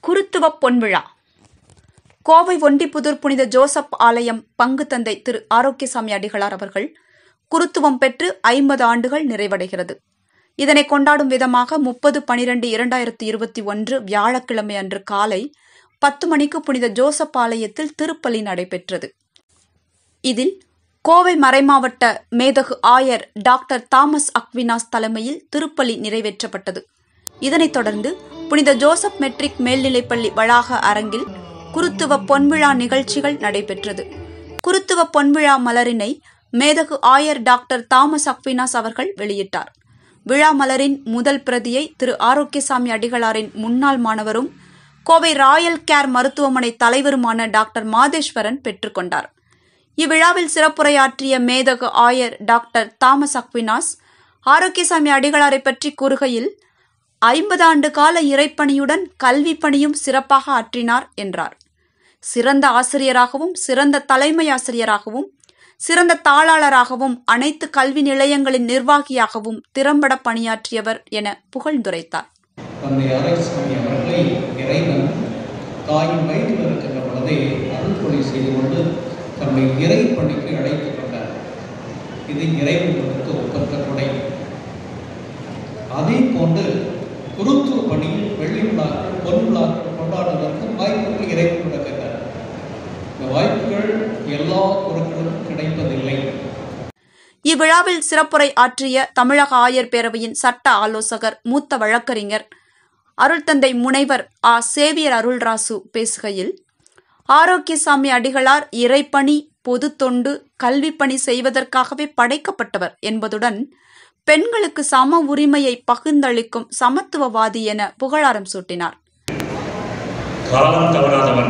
குருத்துவ பொன்விழா கோவை ஒண்டிப்புதூர் புனித ஜோசப் ஆலயம் பங்கு தந்தை திரு ஆரோக்கியசாமி அடிகளார் அவர்கள் குருத்துவம் பெற்று ஐம்பது ஆண்டுகள் நிறைவடைகிறது இதனை கொண்டாடும் விதமாக முப்பது பனிரெண்டு இரண்டாயிரத்தி இருபத்தி ஒன்று வியாழக்கிழமை அன்று காலை பத்து மணிக்கு புனித ஜோசப் ஆலயத்தில் திருப்பலி நடைபெற்றது இதில் கோவை மறைமாவட்ட மேதகு ஆயர் டாக்டர் தாமஸ் அக்வினாஸ் தலைமையில் திருப்பலி நிறைவேற்றப்பட்டது இதனைத் தொடர்ந்து புனித ஜோசப் மெட்ரிக் மேல்நிலைப்பள்ளி வளாக அரங்கில் குருத்துவ பொன்விழா நிகழ்ச்சிகள் நடைபெற்றது குருத்துவ பொன்விழா மலரினை மேதகு ஆயர் டாக்டர் தாமஸ் அக்வினாஸ் அவர்கள் வெளியிட்டார் விழா மலரின் முதல் பிரதியை திரு ஆரோக்கியசாமி அடிகளாரின் முன்னாள் மாணவரும் கோவை ராயல் கேர் மருத்துவமனை தலைவருமான டாக்டர் மாதேஸ்வரன் பெற்றுக்கொண்டார் இவ்விழாவில் சிறப்புரையாற்றிய மேதகு ஆயர் டாக்டர் தாமஸ் அக்வினாஸ் ஆரோக்கியசாமி அடிகளாரை பற்றி கூறுகையில் ஐம்பது ஆண்டு கால இறைப்பணியுடன் கல்வி பணியும் சிறப்பாக ஆற்றினார் என்றார் சிறந்த ஆசிரியராகவும் சிறந்த தலைமை ஆசிரியராகவும் சிறந்த தாளாளராகவும் அனைத்து கல்வி நிலையங்களின் நிர்வாகியாகவும் திறம்பட பணியாற்றியவர் என புகழ்ந்துரைத்தார் தந்தை ஆரோக்கியசாமி அவர்களை இறைவன் தாயின் வயிற்றில் இருக்கின்ற பொழுதே அருள்கொலை செய்து கொண்டு தன்னுடைய இறை பணிக்கு அழைத்துக் கொண்டார் இது இறைவன் கொடுத்த ஒப்பந்த கொடை அதே போன்று குருத்துவ பணியில் வெள்ளி விழாக்கள் பொன் விழாக்கள் கொண்டாடுவதற்கு வாய்ப்புகள் இறைவன் கொடுக்கின்றார் இந்த வாய்ப்புகள் எல்லா குருக்களுக்கும் கிடைப்பதில்லை இவ்விழாவில் சிறப்புரை ஆற்றிய தமிழக ஆயர் பேரவையின் சட்ட ஆலோசகர் மூத்த வழக்கறிஞர் அருள்தந்தை முனைவர் ஆ சேவியர் அருள்ராசு பேசுகையில் ஆரோக்கியசாமி அடிகளார் இறைப்பணி பொது தொண்டு கல்வி பணி செய்வதற்காகவே படைக்கப்பட்டவர் என்பதுடன் பெண்களுக்கு சம உரிமையை பகிர்ந்தளிக்கும் சமத்துவவாதி என புகழாரம் சூட்டினார் காலம் தவறாதவர்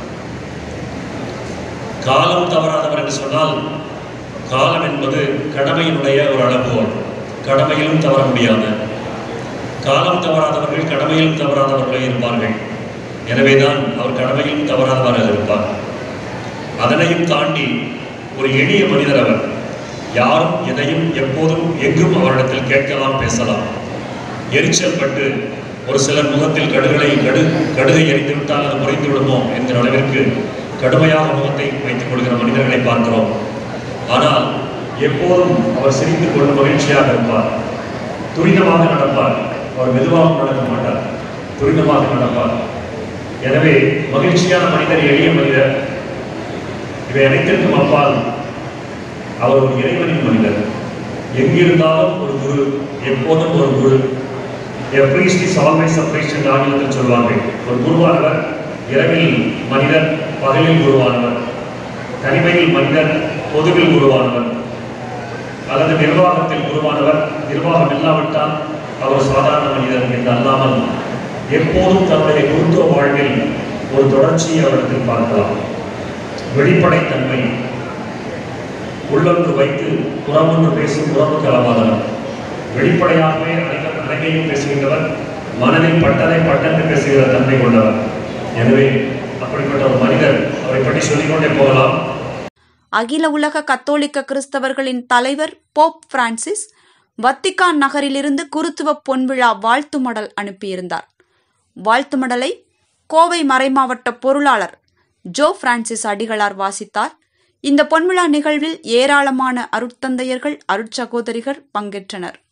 காலம் தவறாதவர் என்று சொன்னால் காலம் என்பது கடமையினுடைய ஒரு அளவுகோல் கடமையிலும் தவற முடியாது காலம் தவறாதவர்கள் கடமையிலும் தவறாதவர்களே இருப்பார்கள் எனவேதான் அவர் கடமையிலும் தவறாதவராக இருப்பார் அதனையும் தாண்டி ஒரு எளிய மனிதர் அவர் யாரும் எதையும் எப்போதும் எங்கும் அவரிடத்தில் கேட்கலாம் பேசலாம் எரிச்சல் பட்டு ஒரு சிலர் முகத்தில் கடுகளை கடு கடுகை எரிந்து விட்டால் அது முறைந்து விடுமோ என்கிற அளவிற்கு கடுமையாக முகத்தை வைத்துக் கொள்கிற மனிதர்களை பார்க்கிறோம் ஆனால் எப்போதும் அவர் சிரித்து கொண்டு மகிழ்ச்சியாக இருப்பார் துரிதமாக நடப்பார் அவர் மெதுவாக நடக்க மாட்டார் துரிதமாக நடப்பார் எனவே மகிழ்ச்சியான மனிதர் எளிய மனிதர் இவை அனைத்திற்கும் அப்பால் அவர் ஒரு இறைவனின் மனிதர் எங்கிருந்தாலும் ஒரு குரு எப்போதும் ஒரு குரு A priest is always a priest என்று ஆங்கிலத்தில் சொல்வார்கள் ஒரு குருவானவர் இரவில் மனிதர் பகலில் குருவானவர் தனிமையில் மனிதர் பொதுவில் குருவானவர் அல்லது நிர்வாகத்தில் குருவானவர் நிர்வாகம் இல்லாவிட்டால் அவர் சாதாரண மனிதர் என்று அல்லாமல் எப்போதும் தன்னுடைய குருத்துவ வாழ்வில் ஒரு தொடர்ச்சியை அவரிடத்தில் பார்க்கலாம் வெளிப்படைத்தன்மை உள்ளொன்று வைத்து புறமொன்று பேசும் உறவு கலவாதவர் வெளிப்படையாகவே அனைத்து அனைத்தையும் பேசுகின்றவர் மனதில் பட்டதை பட்டென்று பேசுகிற தன்மை கொண்டவர் எனவே அப்படிப்பட்ட ஒரு மனிதர் அவரை பற்றி சொல்லிக்கொண்டே போகலாம் அகில உலக கத்தோலிக்க கிறிஸ்தவர்களின் தலைவர் போப் பிரான்சிஸ் வத்திக்கான் நகரிலிருந்து குருத்துவ பொன்விழா வாழ்த்து மடல் அனுப்பியிருந்தார் வாழ்த்து மடலை கோவை மறைமாவட்ட பொருளாளர் ஜோ பிரான்சிஸ் அடிகளார் வாசித்தார் இந்த பொன்விழா நிகழ்வில் ஏராளமான அருட்தந்தையர்கள் அருட்சகோதரிகள் பங்கேற்றனர்